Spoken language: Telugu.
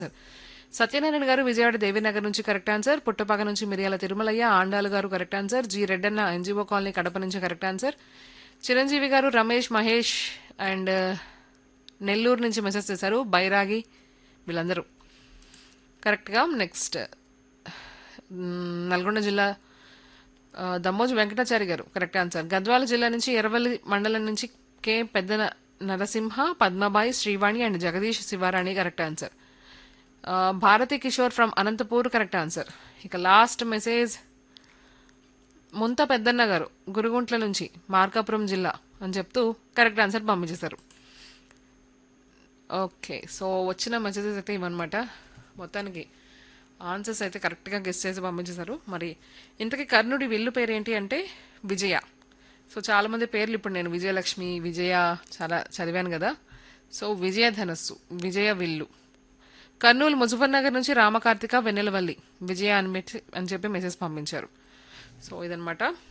సత్యనారాయణ గారు విజయవాడ దేవీనగర్ నుంచి కరెక్ట్ ఆన్సర్ పుట్టపాక నుంచి మిరియాల Tirumalaiah Andalu garu correct answer G Reddanna NGO colony Kadapa నుంచి కరెక్ట్ ఆన్సర్ చిరంజీవి గారు రమేష్ మహేష్ అండ్ నెల్లూరు నుంచి మెసేజ్ చేశారు బైరాగి వీళ్ళందరూ కరెక్ట్గా నెక్స్ట్ మ్, నల్గొండ జిల్లా ఆ, దమ్మోజు వెంకటాచారి గారు కరెక్ట్ ఆన్సర్ గద్వాల జిల్లా నుంచి ఎర్రవల్లి మండలం నుంచి కె పెద్ద న- Narasimha Padmabai Srivani and Jagadish Sivarani correct answer ఆ, Bharati Kishore from Anantapur correct answer ఇక లాస్ట్ మెసేజ్ ముంత పెద్దన్న గారు గురుగుంట్ల నుంచి మార్కాపురం జిల్లా అని చెప్తూ కరెక్ట్ ఆన్సర్ పంపించేశారు ఓకే సో వచ్చిన మెసేజెస్ అయితే ఇవన్నమాట మొత్తానికి ఆన్సర్స్ అయితే కరెక్ట్గా గెస్ చేసి పంపించేశారు మరి ఇంతకీ కర్ణుడి విల్లు పేరు ఏంటి అంటే విజయ సో చాలామంది పేర్లు ఇప్పుడు నేను విజయలక్ష్మి విజయ చాలా చదివాను కదా సో విజయ ధనస్సు విజయ విల్లు కర్నూలు ముజఫర్ నగర్ నుంచి రామకార్తిక వెన్నెలవల్లి విజయ అని మెట్- అని చెప్పి మెసేజ్ పంపించారు సో ఇదనమాట